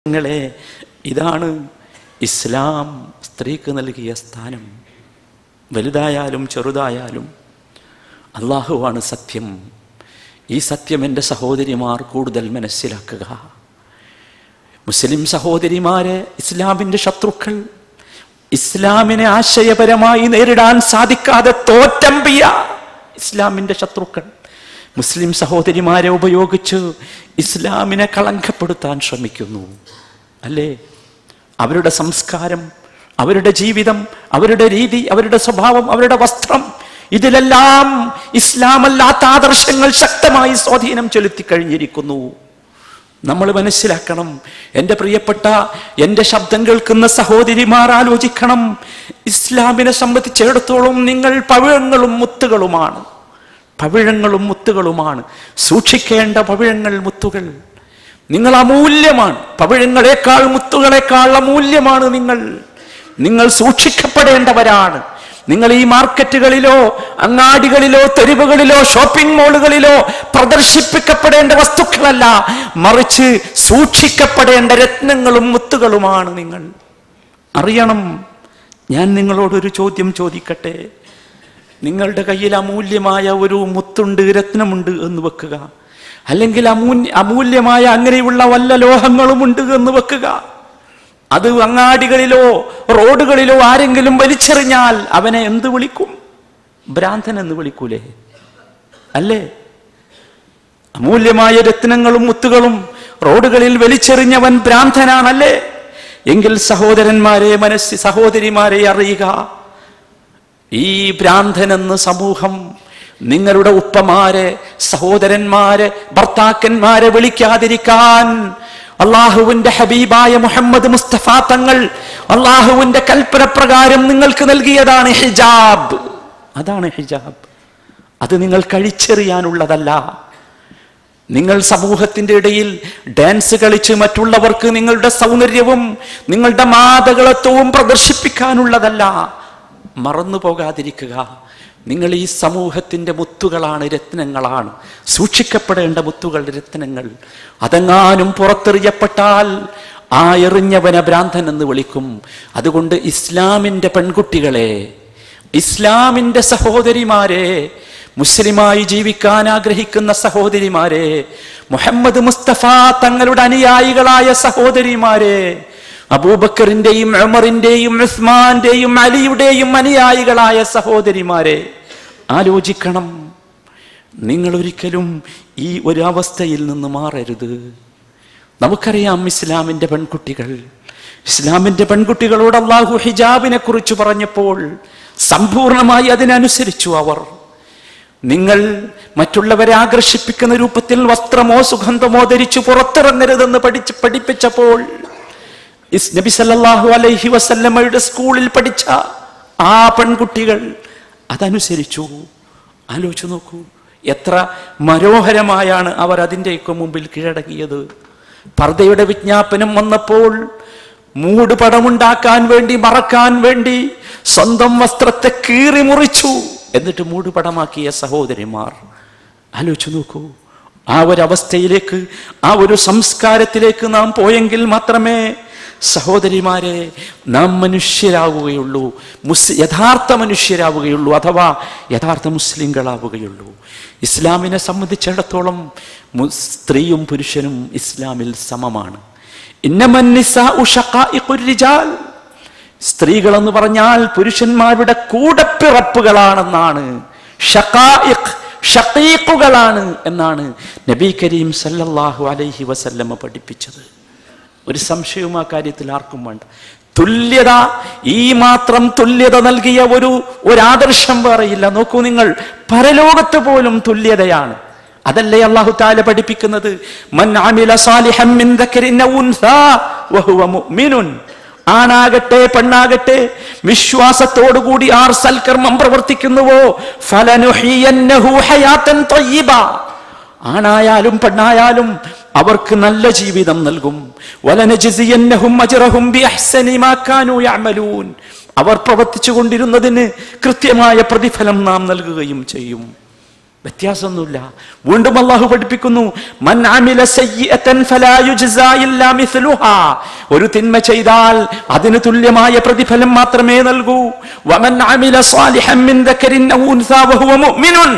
നിങ്ങളെ ഇതാണ് ഇസ്ലാം സ്ത്രീക്ക് നൽകിയ സ്ഥാനം വലുതായാലും ചെറുതായാലും അള്ളാഹുവാണ് സത്യം ഈ സത്യം എൻ്റെ സഹോദരിമാർ കൂടുതൽ മനസ്സിലാക്കുക മുസ്ലിം സഹോദരിമാരെ ഇസ്ലാമിൻ്റെ ശത്രുക്കൾ ഇസ്ലാമിനെ ആശയപരമായി നേരിടാൻ സാധിക്കാതെ തോറ്റമ്പിയ ഇസ്ലാമിൻ്റെ ശത്രുക്കൾ മുസ്ലിം സഹോദരിമാരെ ഉപയോഗിച്ച് ഇസ്ലാമിനെ കളങ്കപ്പെടുത്താൻ ശ്രമിക്കുന്നു അല്ലേ അവരുടെ സംസ്കാരം അവരുടെ ജീവിതം അവരുടെ രീതി അവരുടെ സ്വഭാവം അവരുടെ വസ്ത്രം ഇതിലെല്ലാം ഇസ്ലാമല്ലാത്ത ആദർശങ്ങൾ ശക്തമായി സ്വാധീനം ചെലുത്തി കഴിഞ്ഞിരിക്കുന്നു നമ്മൾ മനസ്സിലാക്കണം എൻ്റെ പ്രിയപ്പെട്ട എൻ്റെ ശബ്ദം കേൾക്കുന്ന സഹോദരിമാർ ആലോചിക്കണം ഇസ്ലാമിനെ സംബന്ധിച്ചിടത്തോളം നിങ്ങൾ പവിഴങ്ങളും മുത്തുകളുമാണ് പവിഴങ്ങളും മുത്തുകളുമാണ് സൂക്ഷിക്കേണ്ട പവിഴങ്ങൾ മുത്തുകൾ നിങ്ങൾ അമൂല്യമാണ് പവിഴങ്ങളെക്കാൾ മുത്തുകളെക്കാൾ അമൂല്യമാണ് നിങ്ങൾ നിങ്ങൾ സൂക്ഷിക്കപ്പെടേണ്ടവരാണ് നിങ്ങൾ ഈ മാർക്കറ്റുകളിലോ അങ്ങാടികളിലോ തെരുവുകളിലോ ഷോപ്പിംഗ് മാളുകളിലോ പ്രദർശിപ്പിക്കപ്പെടേണ്ട വസ്തുക്കളല്ല മറിച്ച് സൂക്ഷിക്കപ്പെടേണ്ട രത്നങ്ങളും മുത്തുകളുമാണ് നിങ്ങൾ അറിയണം ഞാൻ നിങ്ങളോടൊരു ചോദ്യം ചോദിക്കട്ടെ നിങ്ങളുടെ കയ്യിൽ അമൂല്യമായ ഒരു മുത്തുണ്ട് രത്നമുണ്ട് എന്ന് വെക്കുക അല്ലെങ്കിൽ അമൂല്യ അമൂല്യമായ അങ്ങനെയുള്ള വല്ല ലോഹങ്ങളുമുണ്ട് എന്ന് വെക്കുക അത് അങ്ങാടികളിലോ റോഡുകളിലോ ആരെങ്കിലും വലിച്ചെറിഞ്ഞാൽ അവനെ എന്ത് വിളിക്കും ഭ്രാന്തൻ എന്ന് വിളിക്കൂലേ അല്ലേ അമൂല്യമായ രത്നങ്ങളും മുത്തുകളും റോഡുകളിൽ വലിച്ചെറിഞ്ഞവൻ ഭ്രാന്തനാണല്ലേ എങ്കിൽ സഹോദരന്മാരെ മനസ്സി സഹോദരിമാരെ അറിയുക ഈ ഭ്രാന്തനെന്ന് സമൂഹം നിങ്ങളുടെ ഉപ്പമാരെ സഹോദരന്മാരെ ഭർത്താക്കന്മാരെ വിളിക്കാതിരിക്കാൻ അള്ളാഹുവിന്റെ ഹബീബായ മുഹമ്മദ് മുസ്തഫ തങ്ങൾ അള്ളാഹുവിന്റെ കൽപ്പന പ്രകാരം നിങ്ങൾക്ക് നൽകിയതാണ് ഹിജാബ് അതാണ് ഹിജാബ് അത് നിങ്ങൾ കഴിച്ചെറിയാനുള്ളതല്ല നിങ്ങൾ സമൂഹത്തിന്റെ ഇടയിൽ ഡാൻസ് കളിച്ച് മറ്റുള്ളവർക്ക് നിങ്ങളുടെ സൗന്ദര്യവും നിങ്ങളുടെ മാതകളത്വവും പ്രദർശിപ്പിക്കാനുള്ളതല്ല മറന്നു പോകാതിരിക്കുക നിങ്ങൾ ഈ സമൂഹത്തിന്റെ മുത്തുകളാണ് രത്നങ്ങളാണ് സൂക്ഷിക്കപ്പെടേണ്ട മുത്തുകൾ രത്നങ്ങൾ അതെങ്ങാനും പുറത്തെറിയപ്പെട്ടാൽ ആ എറിഞ്ഞവനെ ഭ്രാന്തൻ എന്ന് വിളിക്കും അതുകൊണ്ട് ഇസ്ലാമിന്റെ പെൺകുട്ടികളെ ഇസ്ലാമിന്റെ സഹോദരിമാരെ മുസ്ലിമായി ജീവിക്കാൻ ആഗ്രഹിക്കുന്ന സഹോദരിമാരെ മുഹമ്മദ് മുസ്തഫ തങ്ങളുടെ അനുയായികളായ സഹോദരിമാരെ അബൂബക്കറിന്റെയും ഉമറിന്റെയും ഉസ്മാന്റെയും അലിയുടെയും അനുയായികളായ സഹോദരിമാരെ ആലോചിക്കണം നിങ്ങൾ ഒരിക്കലും ഈ ഒരു അവസ്ഥയിൽ നിന്ന് മാറരുത് നമുക്കറിയാം ഇസ്ലാമിന്റെ പെൺകുട്ടികൾ ഇസ്ലാമിന്റെ പെൺകുട്ടികളോട് അള്ളാഹു ഹിജാബിനെ കുറിച്ച് പറഞ്ഞപ്പോൾ സമ്പൂർണമായി അതിനനുസരിച്ചു അവർ നിങ്ങൾ മറ്റുള്ളവരെ ആകർഷിപ്പിക്കുന്ന രൂപത്തിൽ വസ്ത്രമോ സുഗന്ധമോ ധരിച്ചു പുറത്തിറങ്ങരുതെന്ന് പഠിച്ച് പഠിപ്പിച്ചപ്പോൾ ഇസ് നബി സല്ലല്ലാഹു അലൈഹി വസല്ലമയുടെ സ്കൂളിൽ പഠിച്ച ആ പെൺകുട്ടികൾ അതനുസരിച്ചു ആലോചിച്ചു നോക്കൂ എത്ര മനോഹരമായാണ് അവർ അതിൻ്റെയൊക്കെ മുമ്പിൽ കീഴടങ്ങിയത് പർദ്ദയുടെ വിജ്ഞാപനം വന്നപ്പോൾ മൂട് പടമുണ്ടാക്കാൻ വേണ്ടി മറക്കാൻ വേണ്ടി സ്വന്തം വസ്ത്രത്തെ കീറി മുറിച്ചു എന്നിട്ട് മൂടുപടമാക്കിയ സഹോദരിമാർ ആലോചിച്ചു നോക്കൂ ആ ഒരു അവസ്ഥയിലേക്ക് ആ ഒരു സംസ്കാരത്തിലേക്ക് നാം പോയെങ്കിൽ മാത്രമേ സഹോദരിമാരെ നാം മനുഷ്യരാവുകയുള്ളൂ മുസ് യഥാർത്ഥ മനുഷ്യരാവുകയുള്ളൂ അഥവാ യഥാർത്ഥ മുസ്ലിങ്ങളാവുകയുള്ളൂ ഇസ്ലാമിനെ സംബന്ധിച്ചിടത്തോളം മു- സ്ത്രീയും പുരുഷനും ഇസ്ലാമിൽ സമമാണ് ഇന്നമന്നിസാഉ ഷഖായിഖുർ റിജാൽ സ്ത്രീകൾ എന്ന് പറഞ്ഞാൽ പുരുഷന്മാരുടെ കൂടപ്പിറപ്പുകളാണെന്നാണ് ഷഖായിഖ് ഷഖീഖുകളാണ് എന്നാണ് നബി കരീം സല്ലല്ലാഹു അലൈഹി വസല്ലമ പഠിപ്പിച്ചത് ഒരു സംശയവും ആ കാര്യത്തിൽ ആർക്കും വേണ്ട തുല്യത ഈ മാത്രം തുല്യത നൽകിയ ഒരു ഒരു ആദർശം വേറെയില്ല നോക്കൂ നിങ്ങൾ പരലോകത്ത് പോലും തുല്യതയാണ് അതല്ലേ അള്ളാഹു താല പഠിപ്പിക്കുന്നത് മൻ അമില സാലിഹൻ മിൻ ദക്കരിൻ ഔ ഉൻസാ വഹുവ മുഅ്മിനുൻ ആണാകട്ടെ പെണ്ണാകട്ടെ വിശ്വാസത്തോടുകൂടി ആർ സൽക്കർമ്മം പ്രവർത്തിക്കുന്നുവോ ഫലനുഹിയന്നഹു ഹയാത്തൻ ത്വയ്യിബ ആണായാലും പെണ്ണായാലും അവർക്ക് നല്ല ജീവിതം നൽകും വലനജിസിയന്നഹും അജ്റഹും ബിഅഹ്സനി മാ കാനൂ യഅമലൂൻ അവർ പ്രവർത്തിച്ചു കൊണ്ടിരുന്നതിന് കൃത്യമായ പ്രതിഫലം നാം നൽകുകയും ചെയ്യും വ്യത്യാസമൊന്നുമില്ല വീണ്ടും അള്ളാഹു പഠിപ്പിക്കുന്നു മൻ അമില സയ്യിഅതൻ ഫലാ യുജ്സാ ഇല്ലാ മിസ്ലുഹാ ഒരു തിന്മ ചെയ്താൽ അതിന് തുല്യമായ പ്രതിഫലം മാത്രമേ നൽകൂ വമൻ അമില സാലിഹൻ മിൻ ദക്കരിൻ ഔ ഉൻസാ വഹുവ മുഅ്മിനുൻ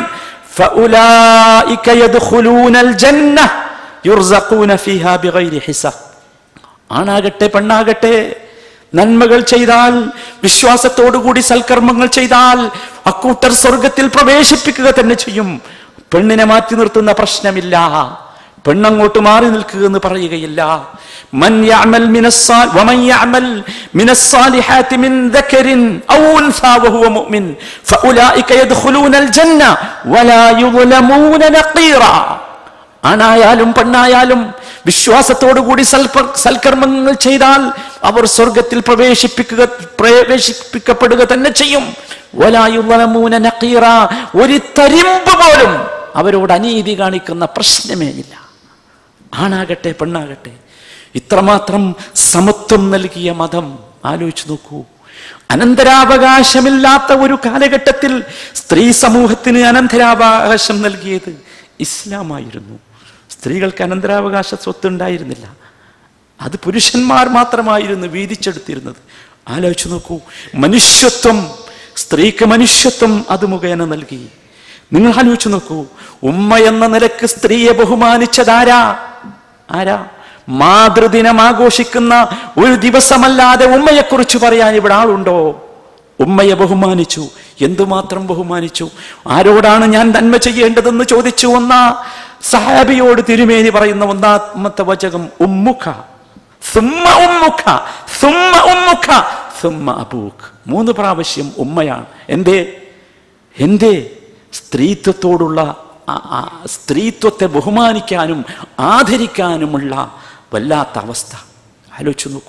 ഫഉലൈക യദ്ഖുലൂനൽ ജന്ന യുർസഖൂന ഫീഹാ ബിഗൈരി ഹിസാബ് ആണാകട്ടെ പെണ്ണാകട്ടെ നന്മകൾ ചെയ്താൽ വിശ്വാസത്തോടുകൂടി സൽക്കർമ്മങ്ങൾ ചെയ്താൽ അക്കൂട്ടർ സ്വർഗത്തിൽ പ്രവേശിപ്പിക്കുക തന്നെ ചെയ്യും പെണ്ണിനെ മാറ്റി നിർത്തുന്ന പ്രശ്നമില്ല പെണ്ണങ്ങോട്ട് മാറി നിൽക്കുക എന്ന് പറയുകയില്ല മൻ യഅമൽ മിനസ്സാ- വമൻ യഅമൽ മിനസ്സാലിഹാത്തി മിൻ ദക്കരിൻ ഔ ഉൻസാ വഹുവ മുഅ്മിൻ ഫഉലൈക യദ്ഖുലൂനൽ ജന്ന വലാ യുദ്ലമൂന നഖീറാ ആണായാലും പെണ്ണായാലും വിശ്വാസത്തോടുകൂടി സൽപ സൽക്കർമ്മങ്ങൾ ചെയ്താൽ അവർ സ്വർഗത്തിൽ പ്രവേശിപ്പിക്കുക പ്രവേശിപ്പിക്കപ്പെടുക തന്നെ ചെയ്യും വലായുള്ളമൂന നഖീറ ഒരു തരിമ്പ് പോലും അവരോട് അനീതി കാണിക്കുന്ന പ്രശ്നമേ ഇല്ല ആണാകട്ടെ പെണ്ണാകട്ടെ ഇത്രമാത്രം സമത്വം നൽകിയ മതം ആലോചിച്ചു നോക്കൂ അനന്തരാവകാശമില്ലാത്ത ഒരു കാലഘട്ടത്തിൽ സ്ത്രീ സമൂഹത്തിന് അനന്തരാവകാശം നൽകിയത് ഇസ്ലാമായിരുന്നു സ്ത്രീകൾക്ക് അനന്തരാവകാശ സ്വത്ത് ഉണ്ടായിരുന്നില്ല അത് പുരുഷന്മാർ മാത്രമായിരുന്നു വീതിച്ചെടുത്തിരുന്നത് ആലോചിച്ചു നോക്കൂ മനുഷ്യത്വം സ്ത്രീക്ക് മനുഷ്യത്വം അത് മുഖേന നൽകി നിങ്ങൾ ആലോചിച്ചു നോക്കൂ ഉമ്മ എന്ന നിലക്ക് സ്ത്രീയെ ബഹുമാനിച്ചതാരാ ആരാ മാതൃദിനം ആഘോഷിക്കുന്ന ഒരു ദിവസമല്ലാതെ ഉമ്മയെക്കുറിച്ച് പറയാൻ ഇവിടെ ആളുണ്ടോ ഉമ്മയെ ബഹുമാനിച്ചു എന്തുമാത്രം ബഹുമാനിച്ചു ആരോടാണ് ഞാൻ നന്മ ചെയ്യേണ്ടതെന്ന് ചോദിച്ചു ഒന്ന സഹാബിയോട് തിരുമേനി പറയുന്ന ഒന്നാമത്തെ വചകം ഉമ്മുഖ സുമ്മ ഉമ്മുഖ സുമ്മ ഉമ്മുഖ സുമ്മ അബൂഖ് മൂന്ന് പ്രാവശ്യം ഉമ്മയാണ് എന്തേ എന്തേ സ്ത്രീത്വത്തോടുള്ള ആ- ആ സ്ത്രീത്വത്തെ ബഹുമാനിക്കാനും ആദരിക്കാനുമുള്ള വല്ലാത്ത അവസ്ഥ ആലോചിച്ചു നോക്കൂ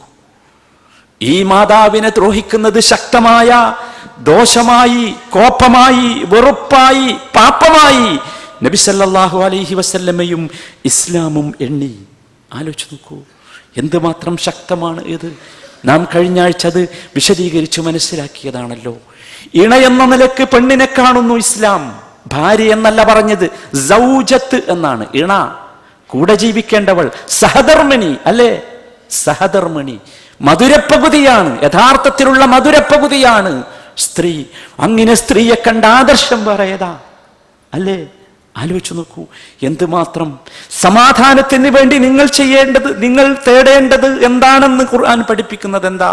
ഈ മാതാവിനെ ദ്രോഹിക്കുന്നത് ശക്തമായ ദോഷമായി കോപമായി വെറുപ്പായി പാപമായി നബി സല്ലല്ലാഹു അലൈഹി വസല്ലമയും ഇസ്ലാമും എണ്ണി ആലോചിച്ച് നോക്കൂ എന്തുമാത്രം ശക്തമാണ് ഇത് നാം കഴിഞ്ഞ ആഴ്ച അത് വിശദീകരിച്ചു മനസ്സിലാക്കിയതാണല്ലോ ഇണ എന്ന നിലക്ക് പെണ്ണിനെ കാണുന്നു ഇസ്ലാം ഭാര്യ എന്നല്ല പറഞ്ഞത് സൗജത്ത് എന്നാണ് ഇണ കൂടെ ജീവിക്കേണ്ടവൾ സഹധർമ്മിണി അല്ലേ സഹധർമ്മിണി മധുരപ്പകുതിയാണ് യഥാർത്ഥത്തിലുള്ള മധുരപ്പകുതിയാണ് സ്ത്രീ അങ്ങനെ സ്ത്രീയെ കണ്ട ആദർശം പറയതാ അല്ലേ ആലോചിച്ചു നോക്കൂ എന്തുമാത്രം സമാധാനത്തിന് വേണ്ടി നിങ്ങൾ ചെയ്യേണ്ടത് നിങ്ങൾ തേടേണ്ടത് എന്താണെന്ന് ഖുർആൻ പഠിപ്പിക്കുന്നത് എന്താ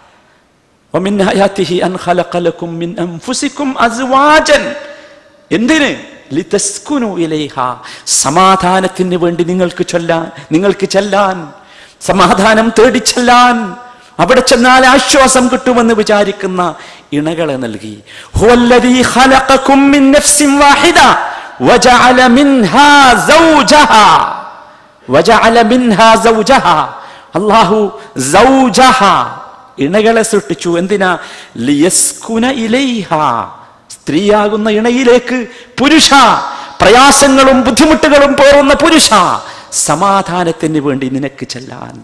ومن آياته أن خلق لكم من أنفسكم أزواجا എന്തിന് ലിതസ്കുനു ഇലൈഹ സമാധാനത്തിന് വേണ്ടി നിങ്ങൾക്ക് ചൊല്ലാൻ നിങ്ങൾക്ക് ചെല്ലാൻ സമാധാനം തേടി ചെല്ലാൻ അവിടെ ചെന്നാൽ ആശ്വാസം കിട്ടുമെന്ന് വിചാരിക്കുന്ന ഇണകളെ നൽകി ഹുവല്ലദീ ഖലഖകും മിൻ നഫ്സിൻ വാഹിദ വജഅല മിൻഹാ സൗജഹാ വജഅല മിൻഹാ സൗജഹാ അല്ലാഹു സൗജഹ ഇണകളെ സൃഷ്ടിച്ചു എന്തിനാ ലിയസ്കുന ഇലൈഹ സ്ത്രീയാകുന്ന ഇണയിലേക്ക് പുരുഷ പ്രയാസങ്ങളും ബുദ്ധിമുട്ടുകളും പോറുന്ന പുരുഷ സമാധാനത്തിന് വേണ്ടി നിനക്ക് ചെല്ലാൻ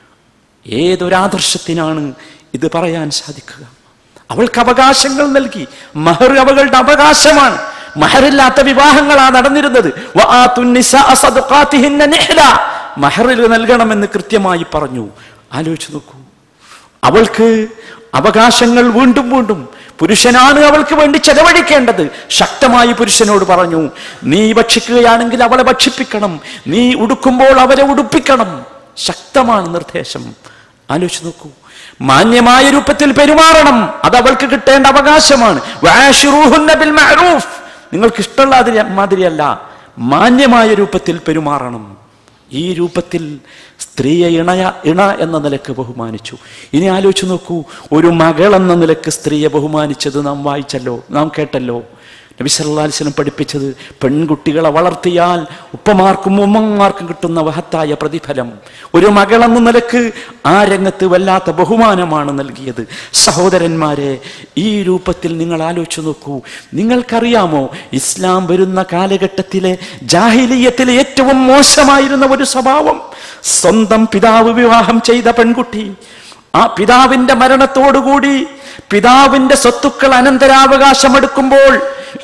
ഏതൊരാദർശത്തിനാണ് ഇത് പറയാൻ സാധിക്കുക അവൾക്ക് അവകാശങ്ങൾ നൽകി മഹർ അവളുടെ അവകാശമാണ് മഹറില്ലാത്ത വിവാഹങ്ങളാണ് നടന്നിരുന്നത് വആതു നിസാഅ സദഖാതിഹിന്ന നിഹ്ല. മഹറിൽ നൽകണമെന്ന് കൃത്യമായി പറഞ്ഞു ആലോചിച്ചു നോക്കൂ അവൾക്ക് അവകാശങ്ങൾ വീണ്ടും വീണ്ടും പുരുഷനാണ് അവൾക്ക് വേണ്ടി ചെലവഴിക്കേണ്ടത് ശക്തമായി പുരുഷനോട് പറഞ്ഞു നീ ഭക്ഷിക്കുകയാണെങ്കിൽ അവളെ ഭക്ഷിപ്പിക്കണം നീ ഉടുക്കുമ്പോൾ അവരെ ഉടുപ്പിക്കണം ശക്തമാണ് നിർദ്ദേശം ആലോചിച്ച് നോക്കൂ മാന്യമായ രൂപത്തിൽ പെരുമാറണം അത് അവൾക്ക് കിട്ടേണ്ട അവകാശമാണ് വആശിറൂഹുന്ന ബിൽ മഅറൂഫ് നിങ്ങൾക്ക് ഇഷ്ടമുള്ള അതിരി മാതിരിയല്ല മാന്യമായ രൂപത്തിൽ പെരുമാറണം ഈ രൂപത്തിൽ സ്ത്രീയെ ഇണയ ഇണ എന്ന നിലക്ക് ബഹുമാനിച്ചു ഇനി ആലോചിച്ച് നോക്കൂ ഒരു മകൾ എന്ന നിലക്ക് സ്ത്രീയെ ബഹുമാനിച്ചത് നാം വായിച്ചല്ലോ നാം കേട്ടല്ലോ നബി സല്ലല്ലാഹു അലൈഹി വസല്ലം പഠിപ്പിച്ചത് പെൺകുട്ടികളെ വളർത്തിയാൽ ഉപ്പമാർക്കും ഉമ്മമാർക്കും കിട്ടുന്ന മഹത്തായ പ്രതിഫലം ഒരു മകൾ എന്ന നിലക്ക് ആ രംഗത്ത് വല്ലാത്ത ബഹുമാനമാണ് നൽകിയത് സഹോദരന്മാരെ ഈ രൂപത്തിൽ നിങ്ങൾ ആലോചിച്ചു നോക്കൂ നിങ്ങൾക്കറിയാമോ ഇസ്ലാം വരുന്ന കാലഘട്ടത്തിലെ ജാഹിലീയത്തിലെ ഏറ്റവും മോശമായിരുന്ന ഒരു സ്വഭാവം സ്വന്തം പിതാവ് വിവാഹം ചെയ്ത പെൺകുട്ടി ആ പിതാവിന്റെ മരണത്തോടുകൂടി പിതാവിന്റെ സ്വത്തുക്കൾ അനന്തരാവകാശം എടുക്കുമ്പോൾ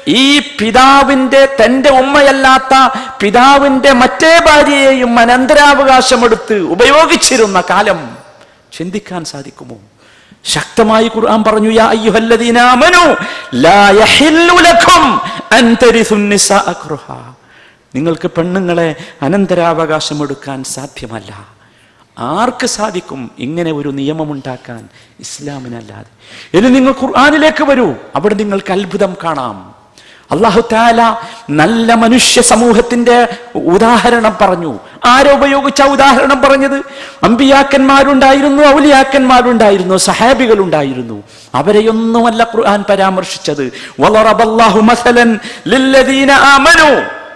ഈ പിതാവിന്റെ തന്റെ ഉമ്മയല്ലാത്ത പിതാവിന്റെ മറ്റേ ഭാര്യയെയും അനന്തരാവകാശമെടുത്ത് ഉപയോഗിച്ചിരുന്ന കാലം ചിന്തിക്കാൻ സാധിക്കുമോ ശക്തമായി ഖുർആൻ പറഞ്ഞു യാ അയ്യുഹല്ലദീന ആമനു ലാ യഹില്ലു ലക്കും അൻ തരിസു നിസാഅ കർഹാ. നിങ്ങൾക്ക് പെണ്ണുങ്ങളെ അനന്തരാവകാശം എടുക്കാൻ സാധ്യമല്ല ആർക്ക് സാധിക്കും ഇങ്ങനെ ഒരു നിയമമുണ്ടാക്കാൻ ഇസ്ലാമിനല്ലാതെ ഇനി നിങ്ങൾ ഖുർആനിലേക്ക് വരൂ അവിടെ നിങ്ങൾക്ക് അത്ഭുതം കാണാം അള്ളാഹു താല നല്ല മനുഷ്യ സമൂഹത്തിന്റെ ഉദാഹരണം പറഞ്ഞു ആരോ ഉപയോഗിച്ച ഉദാഹരണം പറഞ്ഞത് അമ്പിയാക്കന്മാരുണ്ടായിരുന്നു ഔലിയാക്കന്മാരുണ്ടായിരുന്നു സഹാബികളുണ്ടായിരുന്നു അവരെയൊന്നുമല്ല ഖുർആൻ പരാമർശിച്ചത് വളറബല്ലാഹു മസലൻ ലില്ലദീന ആമനു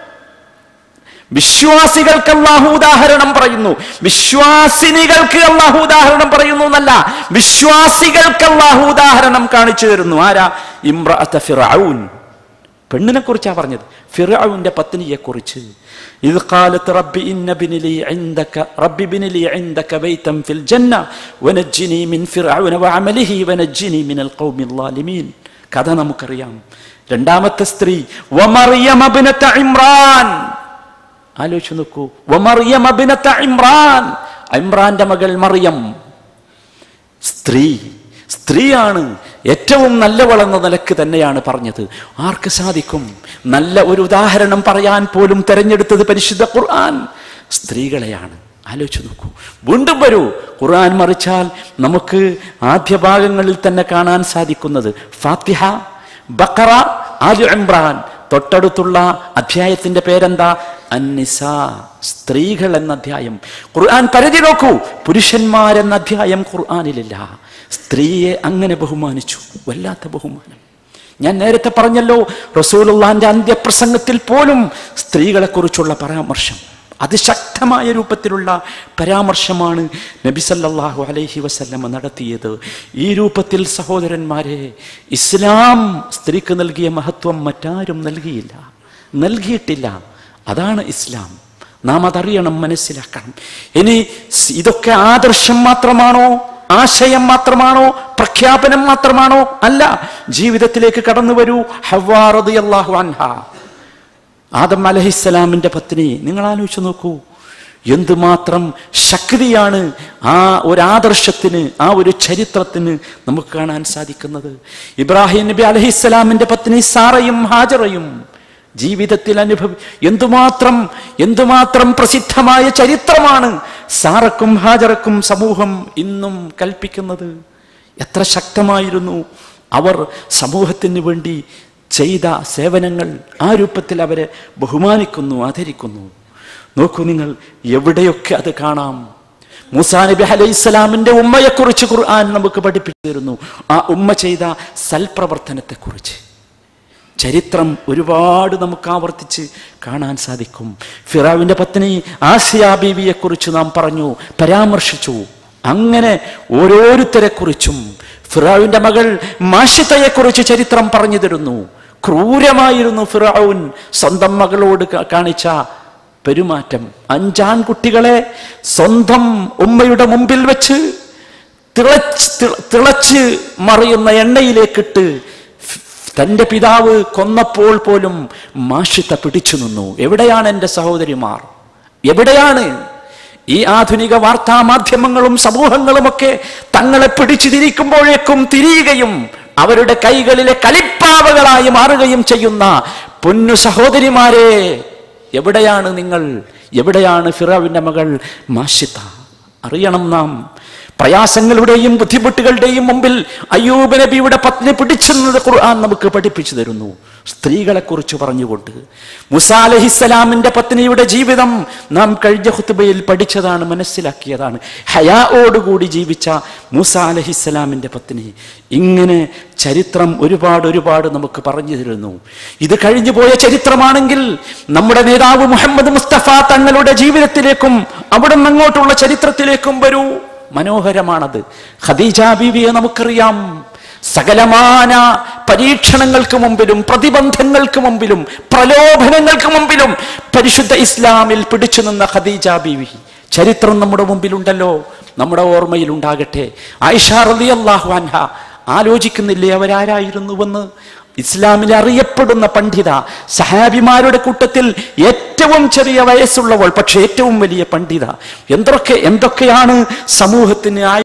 വിശ്വാസികൾക്ക് അള്ളാഹു ഉദാഹരണം പറയുന്നു വിശ്വാസിനികൾക്ക് അള്ളാഹു ഉദാഹരണം പറയുന്നു എന്നല്ല വിശ്വാസികൾക്ക് അള്ളാഹു ഉദാഹരണം കാണിച്ചു തരുന്നു ആരാ ഇമ്രഅത്ത ഫിറഔൻ പെണ്ണിനെ കുറിച്ചാ പറഞ്ഞത് ഫിറൌന്റെ പത്നിയെ കുറിച്ച് ഇത് കാലത്ത് റബ്ബി ഇന്ന ബിനിലി عندك ربي بن لي عندك بيتا في الجنة ونجني من فرعون وعمله ونجني من القوم الظالمين കഥ നമുക്കറിയാം രണ്ടാമത്തെ സ്ത്രീ വമറിയം അബ്നത ഇമ്രാൻ ആലോചിച്ച് നോക്കൂ വമറിയം അബ്നത ഇമ്രാൻ ഇമ്രാന്റെ മകൾ മറിയം സ്ത്രീ സ്ത്രീയാണ് ഏറ്റവും നല്ലവളെന്ന നിലക്ക് തന്നെയാണ് പറഞ്ഞത് ആർക്ക് സാധിക്കും നല്ല ഒരു ഉദാഹരണം പറയാൻ പോലും തെരഞ്ഞെടുത്തത് പരിശുദ്ധ ഖുർആൻ സ്ത്രീകളെയാണ് ആലോചിച്ച് നോക്കൂ വീണ്ടും വരൂ ഖുർആൻ മറിച്ചാൽ നമുക്ക് ആദ്യ ഭാഗങ്ങളിൽ തന്നെ കാണാൻ സാധിക്കുന്നത് ഫാത്തിഹ ബക്കറ ആലു ഇമ്രാൻ തൊട്ടടുത്തുള്ള അധ്യായത്തിന്റെ പേരെന്താ അന്നിസ സ്ത്രീകൾ എന്ന അധ്യായം ഖുർആൻ പരിധി നോക്കൂ പുരുഷന്മാരെന്ന അധ്യായം ഖുർആനിലില്ല സ്ത്രീയെ അങ്ങനെ ബഹുമാനിച്ചു വല്ലാത്ത ബഹുമാനം ഞാൻ നേരത്തെ പറഞ്ഞല്ലോ റസൂലുള്ളാന്റെ അന്ത്യപ്രസംഗത്തിൽ പോലും സ്ത്രീകളെ കുറിച്ചുള്ള പരാമർശം അതിശക്തമായ രൂപത്തിലുള്ള പരാമർശമാണ് നബി സല്ലല്ലാഹു അലൈഹി വസല്ലമ നടത്തിയത് ഈ രൂപത്തിൽ സഹോദരന്മാരെ ഇസ്ലാം സ്ത്രീക്ക് നൽകിയ മഹത്വം മറ്റാരും നൽകിയില്ല നൽകിയിട്ടില്ല അതാണ് ഇസ്ലാം നാം അതറിയണം മനസ്സിലാക്കണം ഇനി സ് ഇതൊക്കെ ആദർശം മാത്രമാണോ ആശയം മാത്രമാണോ പ്രഖ്യാപനം മാത്രമാണോ അല്ല ജീവിതത്തിലേക്ക് കടന്നു വരൂ ഹവ്വാ റളിയല്ലാഹു അൻഹ ആദം അലഹിസ്സലാമിന്റെ പത്നി നിങ്ങൾ ആലോചിച്ച് നോക്കൂ എന്തുമാത്രം ശക്തിയാണ് ആ ഒരു ആദർശത്തിന് ആ ഒരു ചരിത്രത്തിന് നമുക്ക് കാണാൻ സാധിക്കുന്നത് ഇബ്രാഹിം നബി അലഹിസ്സലാമിന്റെ പത്നി സാറയും ഹാജറയും ജീവിതത്തിൽ അനുഭവി എന്തുമാത്രം എന്തുമാത്രം പ്രസിദ്ധമായ ചരിത്രമാണ് സാറക്കും ഹാജറക്കും സമൂഹം ഇന്നും കൽപ്പിക്കുന്നത് എത്ര ശക്തമായിരുന്നു അവർ സമൂഹത്തിന് വേണ്ടി ചെയ്ത സേവനങ്ങൾ ആ രൂപത്തിൽ അവരെ ബഹുമാനിക്കുന്നു ആദരിക്കുന്നു നോക്കൂ നിങ്ങൾ എവിടെയൊക്കെ അത് കാണാം മൂസാ നബി അലൈഹി സ്വലാമിന്റെ ഉമ്മയെക്കുറിച്ച് ഖുർആൻ നമുക്ക് പഠിപ്പിച്ചു തരുന്നു ആ ഉമ്മ ചെയ്ത സൽപ്രവർത്തനത്തെക്കുറിച്ച് ചരിത്രം ഒരുപാട് നമുക്ക് ആവർത്തിച്ച് കാണാൻ സാധിക്കും ഫിറാവിന്റെ പത്നി ആസിയ ബീവിയെ കുറിച്ച് നാം പറഞ്ഞു പരാമർശിച്ചു അങ്ങനെ ഓരോരുത്തരെ കുറിച്ചും ഫിറാവിന്റെ മകൾ മാഷിത്തയെ കുറിച്ച് ചരിത്രം പറഞ്ഞു തരുന്നു ക്രൂരമായിരുന്നു ഫിറാവുൻ സ്വന്തം മകളോട് കാ- കാണിച്ച പെരുമാറ്റം അഞ്ചാൺകുട്ടികളെ സ്വന്തം ഉമ്മയുടെ മുമ്പിൽ വെച്ച് തിളച്ച് തിള- തിളച്ച് മറിയുന്ന എണ്ണയിലേക്കിട്ട് ഫ്- തന്റെ പിതാവ് കൊന്നപ്പോൾ പോലും മാഷിത്ത പിടിച്ചു നിന്നു എവിടെയാണ് എൻ്റെ സഹോദരിമാർ എവിടെയാണ് ഈ ആധുനിക വാർത്താ മാധ്യമങ്ങളും സമൂഹങ്ങളുമൊക്കെ തങ്ങളെ പിടിച്ചു തിരിക്കുമ്പോഴേക്കും തിരിയുകയും അവരുടെ കൈകളിലെ കളിപ്പാവകളായി മാറുകയും ചെയ്യുന്ന പൊന്നു സഹോദരിമാരെ എവിടെയാണ് നിങ്ങൾ എവിടെയാണ് ഫിറാവിന്റെ മകൾ മാഷിത്ത അറിയണം നാം പ്രയാസങ്ങളുടെയും ബുദ്ധിമുട്ടുകളുടെയും മുമ്പിൽ അയ്യൂബ് നബിയുടെ പത്നി പിടിച്ചെന്നത് ഖുർആൻ നമുക്ക് പഠിപ്പിച്ചു തരുന്നു സ്ത്രീകളെ കുറിച്ച് പറഞ്ഞുകൊണ്ട് മുസാ അലഹിസ്സലാമിന്റെ പത്നിയുടെ ജീവിതം നാം കഴിഞ്ഞ ഹുത്തുബയിൽ പഠിച്ചതാണ് മനസ്സിലാക്കിയതാണ് ഹയാഓടുകൂടി ജീവിച്ച മൂസ അലഹിസ്സലാമിന്റെ പത്നി ഇങ്ങനെ ചരിത്രം ഒരുപാട് ഒരുപാട് നമുക്ക് പറഞ്ഞു തരുന്നു ഇത് കഴിഞ്ഞു പോയ ചരിത്രമാണെങ്കിൽ നമ്മുടെ നേതാവ് മുഹമ്മദ് മുസ്തഫ തങ്ങളുടെ ജീവിതത്തിലേക്കും അവിടെ നിന്ന് അങ്ങോട്ടുള്ള ചരിത്രത്തിലേക്കും വരൂ മനോഹരമാണത് ഖദീജ ബീവിയെ നമുക്കറിയാം സകലമാന പരീക്ഷണങ്ങൾക്ക് മുമ്പിലും പ്രതിബന്ധങ്ങൾക്ക് മുമ്പിലും പ്രലോഭനങ്ങൾക്ക് മുമ്പിലും പരിശുദ്ധ ഇസ്ലാമിൽ പിടിച്ചു നിന്ന ഖദീജ ബീവി ചരിത്രം നമ്മുടെ മുമ്പിലുണ്ടല്ലോ നമ്മുടെ ഓർമ്മയിൽ ഉണ്ടാകട്ടെ ആയിഷ റളിയല്ലാഹു അൻഹ ആലോചിക്കുന്നില്ലേ അവരാരായിരുന്നുവെന്ന് ഇസ്ലാമിൽ അറിയപ്പെടുന്ന പണ്ഡിത സഹാബിമാരുടെ കൂട്ടത്തിൽ ഏറ്റവും ചെറിയ വയസ്സുള്ളവൾ പക്ഷെ ഏറ്റവും വലിയ പണ്ഡിത എന്തൊക്കെ എന്തൊക്കെയാണ് സമൂഹത്തിന് ആയി